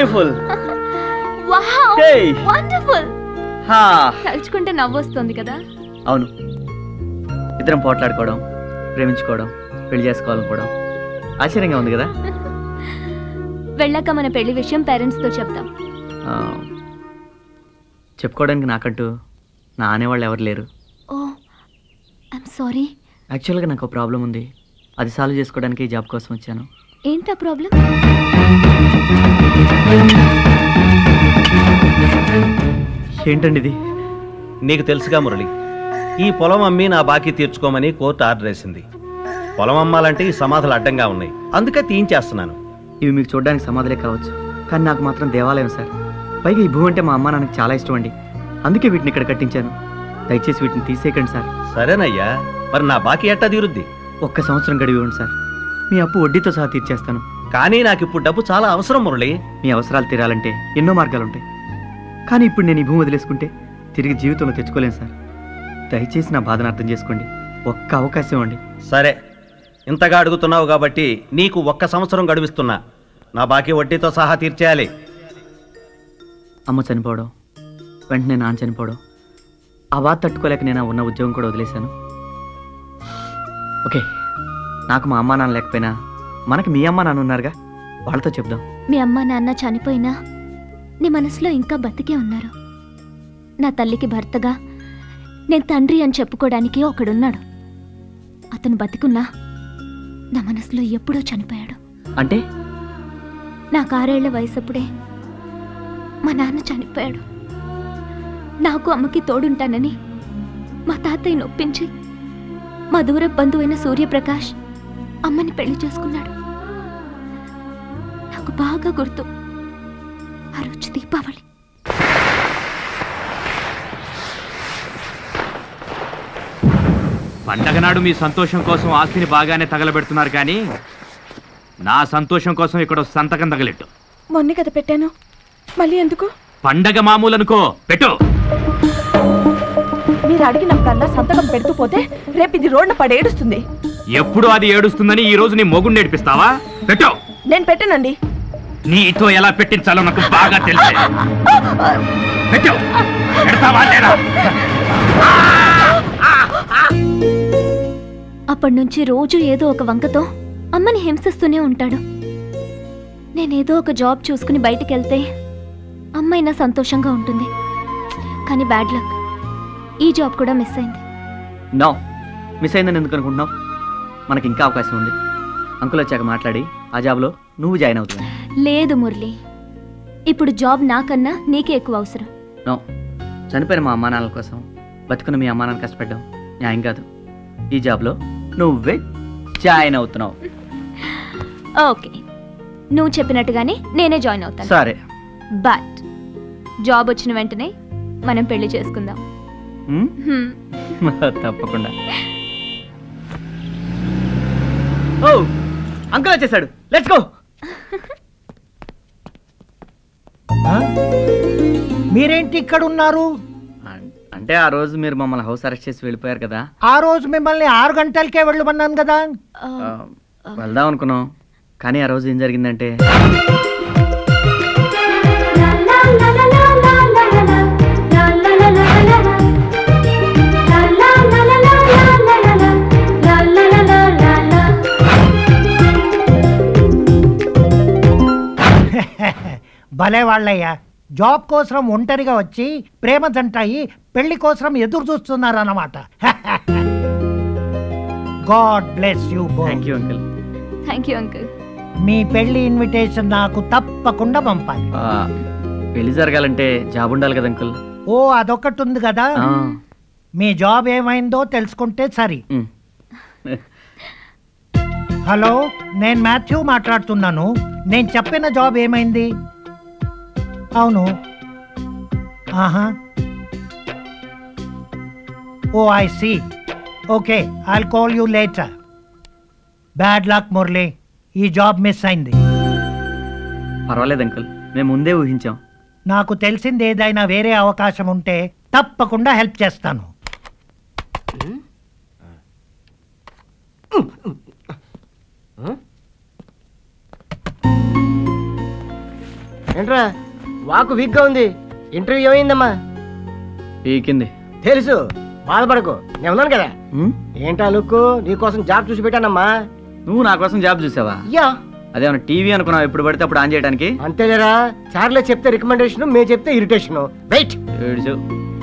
Beautiful wow Hey. Wonderful హా తలుచుకుంటే నవ్వొస్తుంది కదా అవును ఇద్దరం పోట్లాడుకోవడం ప్రేమించుకోవడం పెళ్లి చేసుకోవాలనుకోవడం ఆశ్చర్యంగా ఉంది కదా వెళ్ళాక మన పెళ్లి విషయం పేరెంట్స్ తో చెప్తాం ఆ, చెప్పుకోవడానికి నాకంటూ నా అనేవాళ్ళు ఎవరు లేరు ఓ ఐఎమ్ సారీ యాక్చువల్గా నాకు ప్రాబ్లం ఉంది అది సాల్వ్ చేసుకోవడానికి ఈ జాబ్ కోసం వచ్చాను ఏంటా ప్రాబ్లం ఏంటండి ఇది నీకు తెలుసుగా మురళి ఈ పొలం అమ్మి నా బాకీ తీర్చుకోమని కోర్టు ఆర్డర్ వేసింది పొలం అమ్మాలంటే ఈ సమాధులు అడ్డంగా ఉన్నాయి అందుకే తీయించేస్తున్నాను ఇవి మీకు చూడడానికి సమాధులే కావచ్చు కానీ నాకు మాత్రం దేవాలయం సార్ పైగా ఈ భూమి అంటే మా అమ్మ నాన్నకి చాలా ఇష్టం అండి అందుకే వీటిని ఇక్కడ కట్టించాను దయచేసి వీటిని తీసేయకండి సార్ సరేనయ్యా మరి నా బాకీ ఎట్టా తీరుద్ది ఒక్క సంవత్సరం గడివి ఇవ్వండి సార్ మీ అప్పు వడ్డీతో సహా తీర్చేస్తాను కానీ నాకు ఇప్పుడు డబ్బు చాలా అవసరం మురళి మీ అవసరాలు తీరాలంటే ఎన్నో మార్గాలు ఉంటాయి కానీ ఇప్పుడు నేను ఈ భూమి వదిలేసుకుంటే తిరిగి జీవితంలో తెచ్చుకోలేను సార్ దయచేసి నా బాధను అర్థం చేసుకోండి ఒక్క అవకాశం ఇవ్వండి సరే ఇంతగా అడుగుతున్నావు కాబట్టి నీకు ఒక్క సంవత్సరం గడువిస్తున్నా నా బాకీ వడ్డీతో సహా తీర్చేయాలి అమ్మ చనిపోవడం వెంటనే నాన్న చనిపోవడం ఆ బాధ తట్టుకోలేక నేను ఆ ఉన్న ఉద్యోగం కూడా వదిలేశాను ఓకే నాకు మా అమ్మ నాన్న లేకపోయినా మనకి మీ అమ్మ నాన్న ఉన్నారుగా వాళ్ళతో చెప్దాం మీ అమ్మ నాన్న చనిపోయినా నీ మనసులో ఇంకా బతికే ఉన్నారు నా తల్లికి భర్తగా నేను తండ్రి అని చెప్పుకోవడానికి ఒకడున్నాడు అతను బతికున్నా నా మనసులో ఎప్పుడో చనిపోయాడు అంటే నాకు ఆరేళ్ల వయసప్పుడే మా నాన్న చనిపోయాడు నాకు అమ్మకి తోడుంటానని మా తాతయ్య నొప్పించి మా దూర బంధువైన సూర్యప్రకాష్ అమ్మని పెళ్లి చేసుకున్నాడు నాకు బాగా గుర్తు ఆ రోజు దీపావళి పండగ నాడు మీ సంతోషం కోసం ఆస్తిని బాగానే తగలబెడుతున్నారు కానీ నా సంతోషం కోసం ఇక్కడ ఓ సంతకం తగలెట్టు మొన్నే కదా పెట్టాను మళ్ళీ ఎందుకు పండగ మామూలు అనుకో పెట్టు మీరు అడిగినప్పుడల్లా సంతకం పెడుతూ పోతే రేపు ఇది రోడ్న పడేడుస్తుంది ఎప్పుడు అది ఏడుస్తుందని ఈ రోజు నీ మొగుడు నేర్పిస్తావా పెట్టు నేను పెట్టానండి నీతో ఎలా పెట్టించాలో నాకు బాగా తెలుసు పెట్టు పెడతావా లేదా అప్పటి నుంచి రోజు ఏదో ఒక వంకతో అమ్మని హింసిస్తూనే ఉంటాడు నేనేదో ఒక జాబ్ చూసుకుని బయటికి వెళ్తే అమ్మైనా సంతోషంగా ఉంటుంది కానీ బ్యాడ్ లక్ ఈ జాబ్ కూడా మిస్ అయింది నో మిస్ అయిందని ఎందుకు అనుకుంటున్నావు మనకి ఇంకా అవకాశం ఉంది అంకుల్ వచ్చాక మాట్లాడి ఆ జాబ్లో నువ్వు జాయిన్ అవుతుంది లేదు మురళి ఇప్పుడు జాబ్ నాకన్నా నీకే ఎక్కువ అవసరం నో చనిపోయిన మా అమ్మా నాన్నల కోసం బతుకున్న మీ అమ్మా నాన్న కష్టపడ్డాం న్యాయం కాదు ఈ జాబ్లో నువ్వే జాయిన్ అవుతున్నావు ఓకే నువ్వు చెప్పినట్టుగానే నేనే జాయిన్ అవుతాను సరే బట్ జాబ్ వచ్చిన వెంటనే మనం పెళ్లి చేసుకుందాం హ్మ్? హ్మ్. తప్పకుండా ఓ అంకుల్ వచ్చేసాడు లెట్స్ గో మీరేంటి ఇక్కడ ఉన్నారు అంటే ఆ రోజు మీరు మమ్మల్ని హౌస్ అరెస్ట్ చేసి వెళ్ళిపోయారు కదా ఆ రోజు మిమ్మల్ని ఆరు గంటలకే వెళ్ళమన్నాను కదా ఆ, ఆ, వెళ్దాం అనుకున్నాం కానీ ఆ రోజు ఏం జరిగిందంటే భలే వాళ్ళయ్యా జాబ్ కోసం ఒంటరిగా వచ్చి ప్రేమ జంటాయి పెళ్లి కోసం ఎదురు చూస్తున్నారు అన్నమాట God bless you thank you uncle thank you uncle మీ పెళ్లి ఇన్విటేషన్ నాకు తప్పకుండా పంపాలి పెళ్లి జరగాలంటే జాబ్ ఉండాలి కదా అంకుల్ ఓ అదొకటి ఉంది కదా ఆ, మీ జాబ్ ఏమైందో తెలుసుకుంటే సరి ఉమ్. హలో నేను మాథ్యూ మాట్లాడుతున్నాను నేను చెప్పిన జాబ్ ఏమైంది అవును ఆహా oh I see okay I call you later bad luck Murali ఈ జాబ్ మిస్ అయింది పర్వాలేదు అంకుల్ మేము ముందే ఊహించాం నాకు తెలిసింది ఏదైనా వేరే అవకాశం ఉంటే తప్పకుండా హెల్ప్ చేస్తాను ఏంట్రా వాకు వీక్గా ఉంది ఇంటర్వ్యూ ఏమైందమ్మా పీకింది తెలుసు బాధపడకు నేను ఉన్నాను కదా ఉమ్, ఏంటా లుక్ నీకోసం జాబ్ చూసి పెట్టానమ్మా నువ్వు నా కోసం జాబ్ చూసావా యా అదేమన్నా టీవీ అనుకున్నావు ఎప్పుడు పడితే అప్పుడు ఆన్ చేయడానికి అంతేలేరా చార్లే చెప్తే రికమెండేషన్ మేము చెప్తే ఇరిటేషన్ వెయిట్ ఏడ్చావు